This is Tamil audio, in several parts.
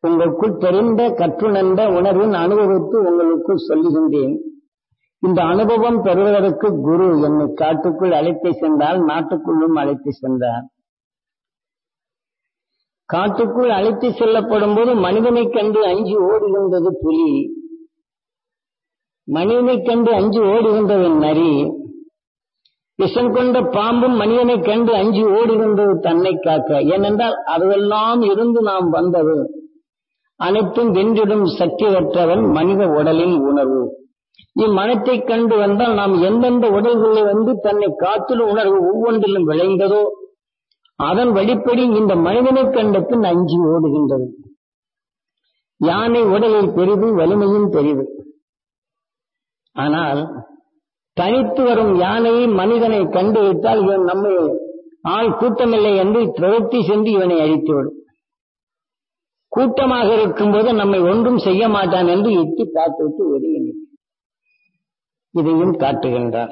உங்களுக்குள் தெரிந்த கற்றுணர்ந்த உணர்வின் அனுபவத்தை உங்களுக்குள் சொல்லுகின்றேன் இந்த அனுபவம் பெறுவதற்கு குரு என்னை காட்டுக்குள் அழைத்து சென்றால் நாட்டுக்குள்ளும் அழைத்து சென்றார் காட்டுக்குள் அழைத்து செல்லப்படும் போது மனிதனைக் கண்டு அஞ்சு ஓடுகின்றது புலி மனிதனைக் கண்டு அஞ்சு ஓடுகின்றது நரி விஷம் கொண்ட பாம்பும் மனிதனைக் கண்டு அஞ்சு ஓடுகின்றது தன்னை காக்க ஏனென்றால் அதுவெல்லாம் இருந்து நாம் வந்தது அனைத்தும் வென்றிடும் சக்தி பெற்றவன் மனித உடலின் உணர்வு இம்மனத்தை கண்டு வந்தால் நாம் எந்தெந்த உடல்களில் வந்து தன்னை காத்துள்ள உணர்வு ஒவ்வொன்றிலும் விளைந்ததோ அதன் வழிப்படி இந்த மனிதனை கண்ட பின் அஞ்சி ஓடுகின்றது யானை உடலில் பெரிது வலிமையும் பெரிது ஆனால் தனித்து வரும் யானையை மனிதனை கண்டு விட்டால் இவன் நம்மை ஆள் கூட்டமில்லை என்று துரத்தி சென்று இவனை அழித்துவிடும் கூட்டமாக இருக்கும்போது நம்மை ஒன்றும் செய்ய மாட்டான் என்று எட்டி பார்த்துவிட்டு வெளியே இதையும் காட்டுகின்றார்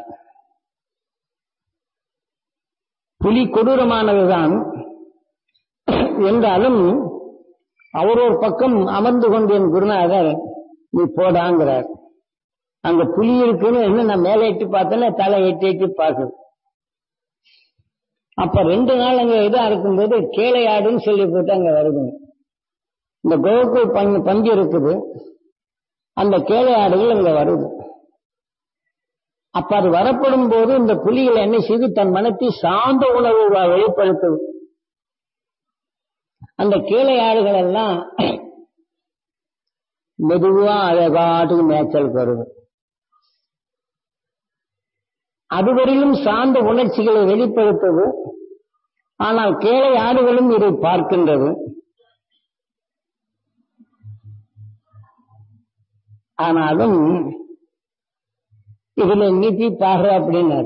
புலி கொடூரமானதுதான் என்றாலும் அவர் ஒரு பக்கம் அமர்ந்து கொண்டு என் குருநாதர் நீ போடாங்கிறார் அங்க புலி இருக்குன்னு என்ன நான் மேலே எட்டி பார்த்தேன்னா தலை எட்டி எட்டி பார்க்குது அப்ப ரெண்டு நாள் அங்க இதா இருக்கும்போது கேளையாடுன்னு சொல்லி போட்டு அங்க வருதுங்க இந்த கோகுல் பஞ்சு பஞ்சு இருக்குது அந்த கேளையாடுகள் அங்க வருது அப்ப அது வரப்படும் போது இந்த புலிகள் என்ன செய்து தன் மனத்தை சார்ந்த உணர்வு வெளிப்படுத்துது அந்த கீழே ஆடுகள் எல்லாம் மெதுவா அழகாட்டுக்கு மேய்ச்சலுக்கு வருது அதுவரையிலும் சார்ந்த உணர்ச்சிகளை வெளிப்படுத்துது ஆனால் கேளை ஆடுகளும் இதை பார்க்கின்றது ஆனாலும் இதுல நீட்டி பாடுற அப்படின்னாரு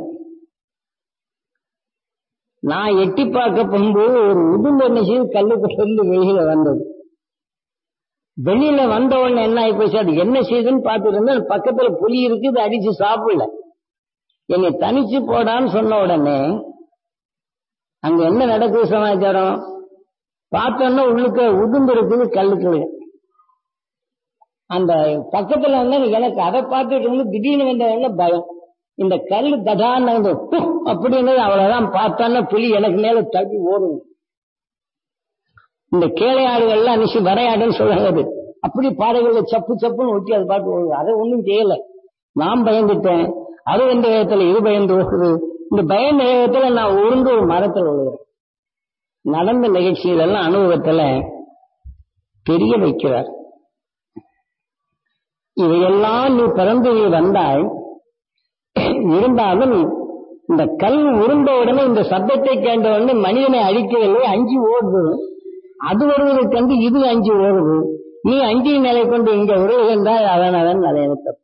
நான் எட்டி பார்க்க போகும்போது ஒரு உடும்பு என்ன செய்து கல்லுக்கு சொல்லி வெளியில வந்தது வெளியில வந்த உடனே என்ன ஆகி போச்சு அது என்ன செய்யுதுன்னு பார்த்துட்டு இருந்தா பக்கத்துல புலி இருக்கு இது அடிச்சு சாப்பிடல என்னை தனிச்சு போடான்னு சொன்ன உடனே அங்க என்ன நடக்குது சமாச்சாரம் பார்த்தோன்னா உள்ளுக்கு உடும்பு இருக்குது கல்லுக்குள்ள அந்த பக்கத்துல வந்து எனக்கு அதை பார்த்துட்டு வந்து திடீர்னு வந்த பயம் இந்த கல் தடான்னு அப்படின்னு அவ்வளவுதான் பார்த்தான்னா புலி எனக்கு மேல தள்ளி ஓடும் இந்த கேளையாடுகள்லாம் நிச்சு வரையாடுன்னு சொல்றாங்க அப்படி பாறைகள்ல சப்பு சப்புன்னு ஒட்டி அது பாட்டு ஓடுது அதை ஒன்றும் செய்யல நான் பயந்துட்டேன் அது எந்த விதத்துல இது பயந்து ஓடுது இந்த பயந்த விதத்துல நான் உருண்டு ஒரு மரத்தில் ஓடுகிறேன் நடந்த நிகழ்ச்சிகள் எல்லாம் அனுபவத்துல தெரிய வைக்கிறார் இவையெல்லாம் நீ பிறந்து நீ வந்தாய் இருந்தாலும் இந்த கல் உருண்ட உடனே இந்த சத்தத்தை கேட்ட உடனே மனிதனை அழிக்கவில்லை அஞ்சு ஓடுது அது வருவதை கண்டு இது அஞ்சு ஓடுது நீ அஞ்சின் நிலை கொண்டு இங்க உருவுகின்றாய் அதன் அதன் நிலையில தப்பு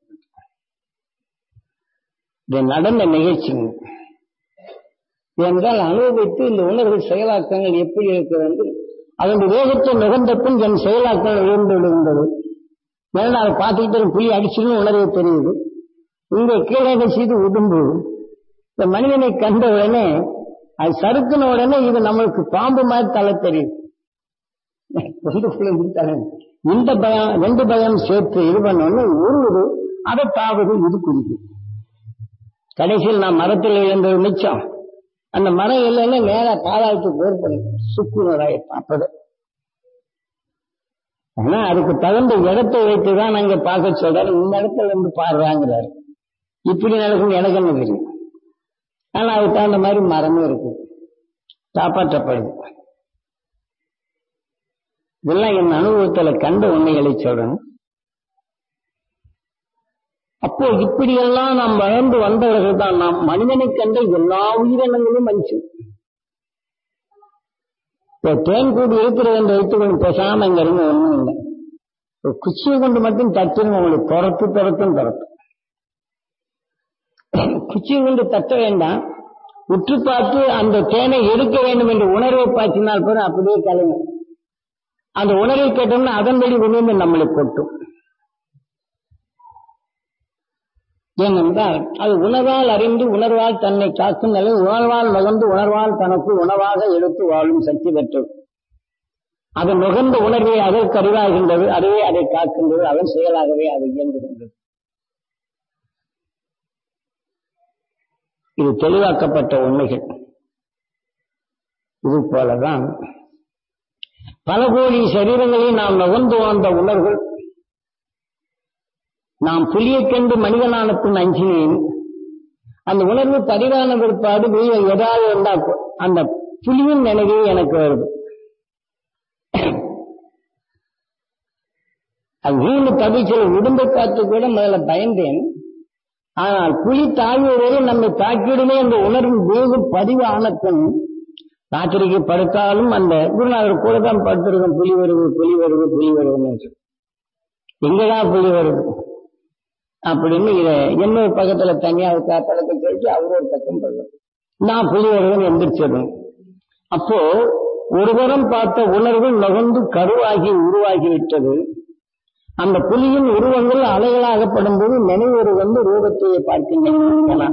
இது நடந்த நிகழ்ச்சி என்றால் அனுபவித்து இந்த உணர்வு செயலாக்கங்கள் எப்படி இருக்க வேண்டும் அதனுடைய வேகத்தை நுகர்ந்த பின் என் செயலாக்கங்கள் உயர்ந்து விடுகின்றது மேல அதை பார்த்துக்கிட்டு புலி அடிச்சுன்னு உணர்வு தெரியுது இங்க கீழே செய்து உடும்பு இந்த மனிதனை கண்ட உடனே அது சறுக்குன உடனே இது நம்மளுக்கு பாம்பு மாதிரி தலை தெரியுது தலை இந்த பயம் ரெண்டு பயம் சேர்த்து இது பண்ண உடனே உருவுது அதை தாவது இது குறிக்கும் கடைசியில் நான் மரத்தில் விழுந்தது மிச்சம் அந்த மரம் இல்லைன்னா மேல பாதாளத்துக்கு போர் பண்ணி சுக்குனராய் அப்பது ஆனா அதுக்கு தகுந்த இடத்தை வைத்துதான் அங்க பார்க்க சொல்றாரு இந்த இடத்துல இருந்து பாடுறாங்கிறாரு இப்படி நடக்கும் எனக்கு என்ன தெரியும் ஆனா அதுக்கு தகுந்த மாதிரி மரமும் இருக்கு காப்பாற்றப்படுது இதெல்லாம் என் அனுபவத்துல கண்ட உண்மைகளை சொல்றேன் அப்போ இப்படியெல்லாம் நாம் வளர்ந்து வந்தவர்கள் தான் நாம் மனிதனை கண்ட எல்லா உயிரினங்களும் மனுஷன் இப்போ தேன் கூடி இருக்கிறது என்று வைத்துக்கொண்டு பேசாம இங்க இருந்து ஒண்ணும் இல்லை ஒரு குச்சியை கொண்டு மட்டும் தட்டுங்க உங்களுக்கு துரத்து துரத்தும் துரத்தும் குச்சியை கொண்டு தட்ட வேண்டாம் உற்று பார்த்து அந்த தேனை எடுக்க வேண்டும் என்ற உணர்வை பாய்ச்சினால் கூட அப்படியே கலைங்க அந்த உணர்வை கேட்டோம்னா அதன்படி விழுந்து நம்மளை கொட்டும் ஏனென்றால் அது உணர்வால் அறிந்து உணர்வால் தன்னை காக்கும் நிலை உணர்வால் நகர்ந்து உணர்வால் தனக்கு உணவாக எடுத்து வாழும் சக்தி பெற்றது அது நுகர்ந்த உணர்வை அதற்கு அறிவாகின்றது அதுவே அதை காக்கின்றது அதன் செயலாகவே அது இயங்குகின்றது இது தெளிவாக்கப்பட்ட உண்மைகள் இது போலதான் பல கோடி சரீரங்களில் நாம் நுகர்ந்து வாழ்ந்த உணர்வுகள் நாம் புலியைக் கண்டு மனிதனான பின் அஞ்சினேன் அந்த உணர்வு பதிவான பிற்பாடு வெளியில் ஏதாவது இருந்தால் அந்த புலியின் நினைவே எனக்கு வருது அது வீணு தவிச்சல் உடம்பை பார்த்து கூட முதல்ல பயந்தேன் ஆனால் புலி தாழ்வு வருவது நம்மை தாக்கிடுமே என்ற உணர்வு வேறு பதிவு ஆன பின் ராத்திரிக்கு படுத்தாலும் அந்த குருநாதர் கூட தான் படுத்திருக்கோம் புலி வருது புலி வருது புலி வருதுன்னு என்று எங்கதான் புலி வருது அப்படின்னு இதை இன்னொரு பக்கத்துல தனியா காத்தளத்தை சொல்லிட்டு அவர் ஒரு பக்கம் படுறது நான் புலி வருவன் எந்திரிச்சிடும் அப்போ ஒருவரம் பார்த்த உணர்வு நுகர்ந்து கருவாகி உருவாகி விட்டது அந்த புலியின் உருவங்கள் அலைகளாகப்படும் போது நினைவு வந்து ரூபத்தையே பார்க்கின்றன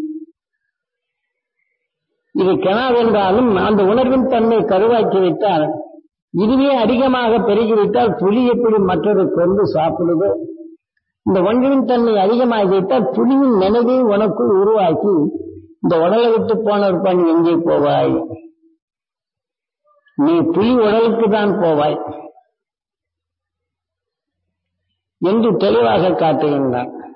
இது கெனாவென்றாலும் அந்த உணர்வின் தன்மை கருவாக்கி விட்டால் இதுவே அதிகமாக பெருகிவிட்டால் புலி எப்படி மற்றொரு கொண்டு சாப்பிடுதோ இந்த ஒன்றின் தன்மை அதிகமாகிவிட்டால் புலியின் நினைவை உனக்குள் உருவாக்கி இந்த உடலை விட்டு போனவர் பண்ணி எங்கே போவாய் நீ புலி உடலுக்கு தான் போவாய் என்று தெளிவாக காட்டுகின்றான்